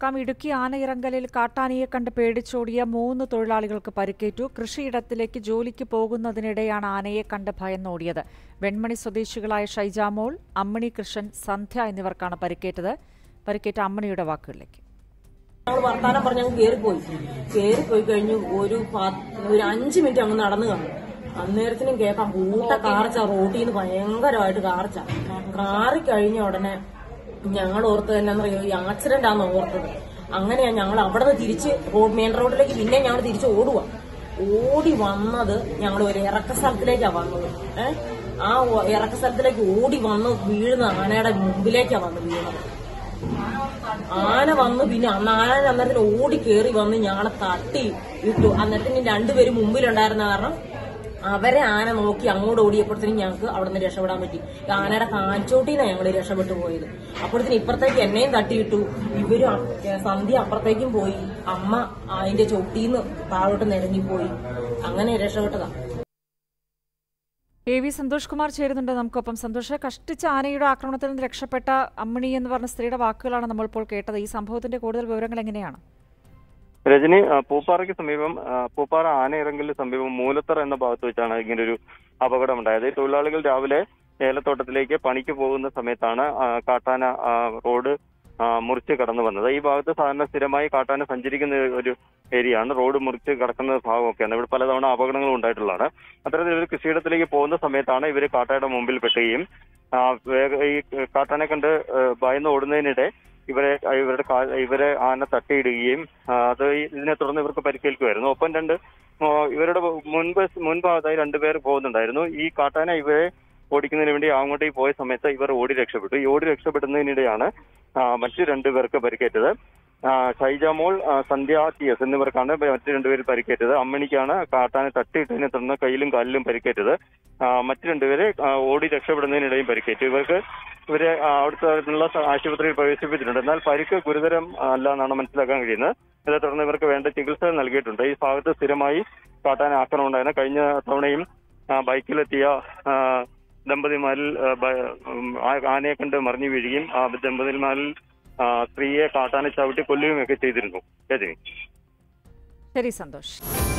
നോക്കാം ഇടുക്കി ആനയിറങ്കലിൽ കാട്ടാനയെ കണ്ട് പേടിച്ചോടിയ മൂന്ന് തൊഴിലാളികൾക്ക് പരിക്കേറ്റു കൃഷിയിടത്തിലേക്ക് ജോലിക്ക് പോകുന്നതിനിടെയാണ് ആനയെ കണ്ട് ഭയന്നോടിയത് വെൺമണി സ്വദേശികളായ ഷൈജാമോൾ അമ്മണി കൃഷ്ണൻ സന്ധ്യ എന്നിവർക്കാണ് പരിക്കേറ്റത് പരിക്കേറ്റ അമ്മണിയുടെ വാക്കുകളിലേക്ക് ഞങ്ങൾ വർത്താനം പറഞ്ഞ് അങ്ങ് കയറിപ്പോയി കയറിപ്പോയി കഴിഞ്ഞു ഒരു പത്ത് ഒരു അഞ്ച് മിനിറ്റ് അങ്ങ് നടന്നു കാണും അന്നേരത്തിനും കേൾക്കാം കൂട്ട കാർച്ച റോട്ടിൽ നിന്ന് ഭയങ്കരമായിട്ട് കാർച്ച കാറി കഴിഞ്ഞ ഉടനെ ഞങ്ങൾ ഓർത്തത് എന്നാന്നറിയോ ഈ ആക്സിഡന്റ് ആണെന്ന് ഓർത്തത് അങ്ങനെയാ ഞങ്ങൾ അവിടെ നിന്ന് തിരിച്ച് റോഡ് മെയിൻ റോഡിലേക്ക് പിന്നെ ഞങ്ങൾ തിരിച്ച് ഓടുക ഓടി വന്നത് ഞങ്ങൾ ഒരു ഇറക്ക സ്ഥലത്തിലേക്കാ വന്നത് ഏഹ് ആ ഒ- ഇറക്ക സ്ഥലത്തിലേക്ക് ഓടി വന്ന് വീഴുന്ന ആനയുടെ മുമ്പിലേക്കാ വന്ന് വീണത് ആന വന്ന് പിന്നെ അന്ന് ആന അന്നേരത്തിന് ഓടി കയറി വന്ന് ഞങ്ങളെ തട്ടി ഇട്ടു അന്നേരത്തിന് രണ്ടുപേരും മുമ്പിലുണ്ടായിരുന്ന കാരണം അവരെ ആന നോക്കി അങ്ങോട്ട് ഓടിയപ്പോഴത്തേനും ഞങ്ങൾക്ക് അവിടെ നിന്ന് രക്ഷപ്പെടാൻ പറ്റി ഈ ആനയുടെ കാഞ്ചോട്ടിന്നാണ് ഞങ്ങൾ രക്ഷപ്പെട്ടു പോയത് അപ്പോഴത്തേന് ഇപ്പുറത്തേക്ക് എന്നെയും തട്ടിയിട്ടു ഇവരും അ- സന്ധ്യ അപ്പുറത്തേക്കും പോയി അമ്മ അതിന്റെ ചൊട്ടിന്ന് താഴോട്ട് നിരങ്ങിപ്പോയി അങ്ങനെ രക്ഷപ്പെട്ടതാ എ വി സന്തോഷ് കുമാർ ചേരുന്നുണ്ട് നമുക്കൊപ്പം സന്തോഷ് കഷ്ടിച്ച ആനയുടെ ആക്രമണത്തിൽ നിന്ന് രക്ഷപ്പെട്ട അമ്മിണി എന്ന് പറഞ്ഞ സ്ത്രീയുടെ വാക്കുകളാണ് നമ്മളിപ്പോൾ കേട്ടത് ഈ സംഭവത്തിന്റെ കൂടുതൽ വിവരങ്ങൾ എങ്ങനെയാണ് രജനി ആ, പൂപ്പാറയ്ക്ക് സമീപം ആ, പൂപ്പാറ ആനയിറങ്കലിന് സമീപം മൂലത്തറ എന്ന ഭാഗത്ത് വെച്ചാണ് ഇങ്ങനെ ഒരു അപകടം ഉണ്ടായത് ഈ തൊഴിലാളികൾ രാവിലെ ഏലത്തോട്ടത്തിലേക്ക് പണിക്ക് പോകുന്ന സമയത്താണ് ആ, കാട്ടാന ആ, റോഡ് ആ, മുറിച്ച് കടന്നു വന്നത് ഈ ഭാഗത്ത് സാധാരണ സ്ഥിരമായി കാട്ടാന സഞ്ചരിക്കുന്ന ഒരു ഏരിയ ആണ് റോഡ് മുറിച്ച് കടക്കുന്ന ഭാഗമൊക്കെയാണ് ഇവിടെ പലതവണ അപകടങ്ങളും ഉണ്ടായിട്ടുള്ളതാണ് അത്തരത്തിൽ ഇവർ കൃഷിയിടത്തിലേക്ക് പോകുന്ന സമയത്താണ് ഇവർ കാട്ടായുടെ മുമ്പിൽ പെട്ടുകയും ആ, വേഗ- ഈ കാട്ടാനെ കണ്ട് ആ, ഭയന്ന് ഓടുന്നതിനിടെ ഇവരെ ഇവരുടെ കാ- ഇവരെ ആന തട്ടിയിടുകയും ആ, അത് ഈ- ഇതിനെ തുടർന്ന് ഇവർക്ക് പരിക്കേൽക്കുമായിരുന്നു ഒപ്പം രണ്ട് ആ, ഇവരുടെ മുൻപ് മുൻഭാഗത്തായി രണ്ടുപേർ പോകുന്നുണ്ടായിരുന്നു ഈ കാട്ടാന ഇവരെ ഓടിക്കുന്നതിന് വേണ്ടി അങ്ങോട്ടേക്ക് പോയ സമയത്ത് ഇവർ ഓടി രക്ഷപ്പെട്ടു ഈ ഓടി രക്ഷപ്പെടുന്നതിനിടെയാണ് ആ, മറ്റു രണ്ടുപേർക്ക് പരിക്കേറ്റത് ആ, ഷൈജാമോൾ ആ, സന്ധ്യ ടി എസ് എന്നിവർക്കാണ് മറ്റു രണ്ടുപേര് പരിക്കേറ്റത് അമ്മണിക്കാണ് കാട്ടാനെ തട്ടിയിട്ടതിനെ തുടർന്ന് കയ്യിലും കാലിലും പരിക്കേറ്റത് ആ, മറ്റു രണ്ടുപേരെ ആ, ഓടി രക്ഷപ്പെടുന്നതിനിടെയും പരിക്കേറ്റു ഇവർക്ക് ഇവരെ ആ, അവിടുത്തെ അടുത്തുള്ള സ- ആശുപത്രിയിൽ പ്രവേശിപ്പിച്ചിട്ടുണ്ട് എന്നാൽ പരിക്ക് ഗുരുതരം അല്ല എന്നാണ് മനസ്സിലാക്കാൻ കഴിയുന്നത് ഇതേ തുടർന്ന് ഇവർക്ക് വേണ്ട ചികിത്സ നൽകിയിട്ടുണ്ട് ഈ ഭാഗത്ത് സ്ഥിരമായി കാട്ടാൻ ആക്രമണം ഉണ്ടായിരുന്നു കഴിഞ്ഞ തവണയും ആ, ബൈക്കിലെത്തിയ ആ, ദമ്പതിമാരിൽ ആ, ബ- ഉം, ആ- ആനയെ കണ്ട് മറിഞ്ഞു വീഴുകയും ആ ദമ്പതിമാരിൽ ആ, സ്ത്രീയെ കാട്ടാനെ ചവിട്ടി കൊല്ലുകയും ഒക്കെ ചെയ്തിരുന്നു രജനി ശരി സന്തോഷ്